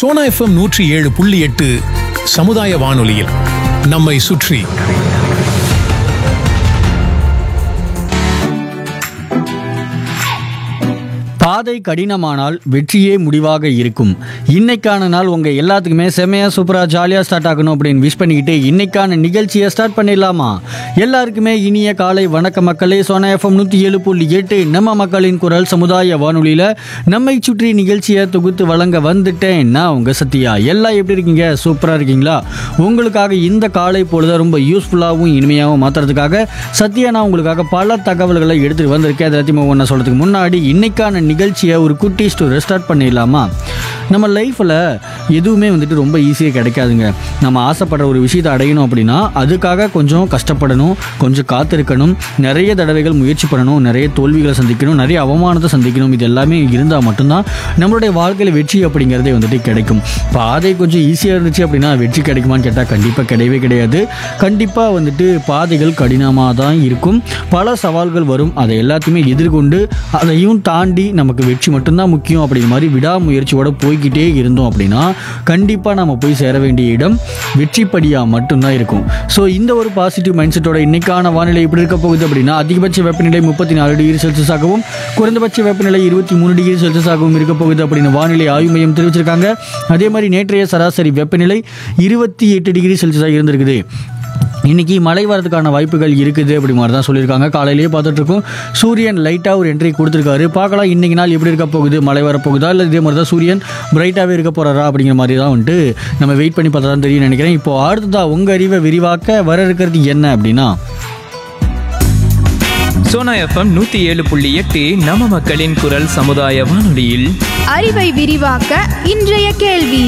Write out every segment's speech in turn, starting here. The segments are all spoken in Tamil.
சோனா எஃப்எம் நூற்றி ஏழு புள்ளி எட்டு சமுதாய வானொலியில் நம்மை சுற்றி பாதை கடினமானால் வெற்றியே முடிவாக இருக்கும் இன்னைக்கான நாள் உங்க எல்லாத்துக்குமே செமையா சூப்பரா ஜாலியா ஸ்டார்ட் ஆகணும் அப்படின்னு விஷ் பண்ணிக்கிட்டு இன்னைக்கான நிகழ்ச்சியை ஸ்டார்ட் பண்ணிடலாமா எல்லாருக்குமே இனிய காலை வணக்க மக்களே சோனா எஃப்எம் நூத்தி ஏழு புள்ளி எட்டு நம்ம மக்களின் குரல் சமுதாய வானொலியில நம்மை சுற்றி நிகழ்ச்சியை தொகுத்து வழங்க வந்துட்டேன் நான் உங்க சத்யா எல்லாம் எப்படி இருக்கீங்க சூப்பரா இருக்கீங்களா உங்களுக்காக இந்த காலை பொழுத ரொம்ப யூஸ்ஃபுல்லாகவும் இனிமையாகவும் மாத்துறதுக்காக சத்யா நான் உங்களுக்காக பல தகவல்களை எடுத்துட்டு வந்திருக்கேன் அதை எல்லாத்தையும் ஒன்று சொல்றதுக்கு முன்னாடி இன்னைக்கான நிகழ்ச்சியை ஒரு குட்டி ஸ்டோரி ஸ்டார்ட் பண்ணிடலாமா நம்ம லைஃப்பில் எதுவுமே வந்துட்டு ரொம்ப ஈஸியாக கிடைக்காதுங்க நம்ம ஆசைப்படுற ஒரு விஷயத்தை அடையணும் அப்படின்னா அதுக்காக கொஞ்சம் கஷ்டப்படணும் கொஞ்சம் காத்திருக்கணும் நிறைய தடவைகள் முயற்சி பண்ணணும் நிறைய தோல்விகளை சந்திக்கணும் நிறைய அவமானத்தை சந்திக்கணும் இது எல்லாமே இருந்தால் மட்டும்தான் நம்மளுடைய வாழ்க்கையில் வெற்றி அப்படிங்கிறதே வந்துட்டு கிடைக்கும் பாதை கொஞ்சம் ஈஸியாக இருந்துச்சு அப்படின்னா வெற்றி கிடைக்குமான்னு கேட்டால் கண்டிப்பாக கிடையவே கிடையாது கண்டிப்பாக வந்துட்டு பாதைகள் கடினமாக தான் இருக்கும் பல சவால்கள் வரும் அதை எல்லாத்தையுமே எதிர்கொண்டு அதையும் தாண்டி நமக்கு வெற்றி மட்டும்தான் முக்கியம் அப்படிங்கிற மாதிரி விடாமுயற்சியோட போய்கிட்டே இருந்தோம் அப்படின்னா கண்டிப்பாக நம்ம போய் சேர வேண்டிய இடம் வெற்றிப்படியாக மட்டும்தான் இருக்கும் ஸோ இந்த ஒரு பாசிட்டிவ் மைண்ட் செட்டோட இன்னைக்கான வானிலை எப்படி இருக்க போகுது அப்படின்னா அதிகபட்ச வெப்பநிலை முப்பத்தி நாலு டிகிரி செல்சியஸாகவும் குறைந்தபட்ச வெப்பநிலை இருபத்தி மூணு டிகிரி செல்சியஸாகவும் இருக்க போகுது அப்படின்னு வானிலை ஆய்வு மையம் தெரிவிச்சிருக்காங்க அதே மாதிரி நேற்றைய சராசரி வெப்பநிலை இருபத்தி எட்டு டிகிரி செல்சியஸாக இருந்திருக்குது இன்னைக்கு மழை வரதுக்கான வாய்ப்புகள் இருக்குது அப்படி மாதிரி தான் சொல்லியிருக்காங்க காலையிலேயே பார்த்துட்டு இருக்கோம் சூரியன் லைட்டாக ஒரு என்ட்ரி கொடுத்துருக்காரு பார்க்கலாம் இன்னைக்கு நாள் எப்படி இருக்க போகுது மழை வரப்போகுதா இல்லை இதே மாதிரி தான் சூரியன் பிரைட்டாகவே இருக்க போகிறாரா அப்படிங்கிற மாதிரி தான் வந்துட்டு நம்ம வெயிட் பண்ணி பார்த்தா தான் தெரியும் நினைக்கிறேன் இப்போ அடுத்ததா உங்கள் அறிவை விரிவாக்க வர இருக்கிறது என்ன அப்படின்னா சோனா எஃப்எம் நூத்தி ஏழு புள்ளி எட்டு நம்ம மக்களின் குரல் சமுதாய வானொலியில் அறிவை விரிவாக்க இன்றைய கேள்வி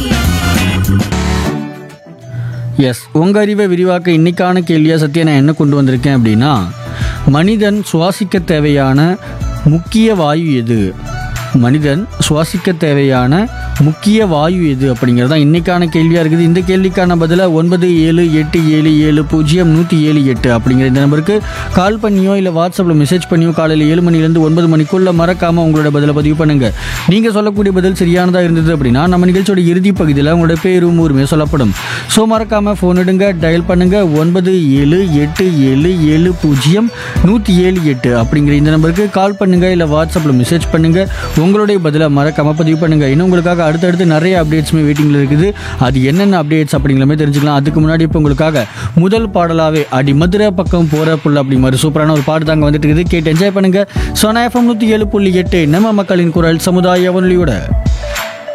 எஸ் உங்கள் அறிவை விரிவாக்க இன்னைக்கான கேள்வியாக சத்தியா நான் என்ன கொண்டு வந்திருக்கேன் அப்படின்னா மனிதன் சுவாசிக்க தேவையான முக்கிய வாயு எது மனிதன் சுவாசிக்க தேவையான முக்கிய வாயு எது அப்படிங்கிறது தான் இன்னைக்கான கேள்வியாக இருக்குது இந்த கேள்விக்கான பதிலை ஒன்பது ஏழு எட்டு ஏழு ஏழு பூஜ்ஜியம் நூற்றி ஏழு எட்டு அப்படிங்கிற இந்த நம்பருக்கு கால் பண்ணியோ இல்லை வாட்ஸ்அப்பில் மெசேஜ் பண்ணியோ காலையில் ஏழு மணிலேருந்து ஒன்பது மணிக்குள்ளே மறக்காமல் உங்களோட பதிலை பதிவு பண்ணுங்கள் நீங்கள் சொல்லக்கூடிய பதில் சரியானதாக இருந்தது அப்படின்னா நம்ம நிகழ்ச்சியோட இறுதி பகுதியில் உங்களோட பேரும் ஊருமே சொல்லப்படும் ஸோ மறக்காமல் ஃபோன் எடுங்க டயல் பண்ணுங்கள் ஒன்பது ஏழு எட்டு ஏழு ஏழு பூஜ்ஜியம் நூற்றி ஏழு எட்டு அப்படிங்கிற இந்த நம்பருக்கு கால் பண்ணுங்கள் இல்லை வாட்ஸ்அப்பில் மெசேஜ் பண்ணுங்கள் உங்களுடைய பதிலை மறக்காமல் பதிவு பண்ணுங்கள் இன்னும் உங்களுக்காக அடுத்தடுத்து நிறைய அப்டேட்ஸுமே வெயிட்டிங்கில் இருக்குது அது என்னென்ன அப்டேட்ஸ் அப்படிங்கிறமே தெரிஞ்சுக்கலாம் அதுக்கு முன்னாடி இப்போ உங்களுக்காக முதல் பாடலாகவே அடி மதுரை பக்கம் போகிற புள்ள அப்படி மாதிரி சூப்பரான ஒரு பாட்டு தாங்க வந்துட்டு இருக்குது கேட்டு என்ஜாய் பண்ணுங்கள் சோனா எஃப்எம் நூற்றி ஏழு புள்ளி எட்டு நம்ம மக்களின் குரல் சமுதாய வானொலியோட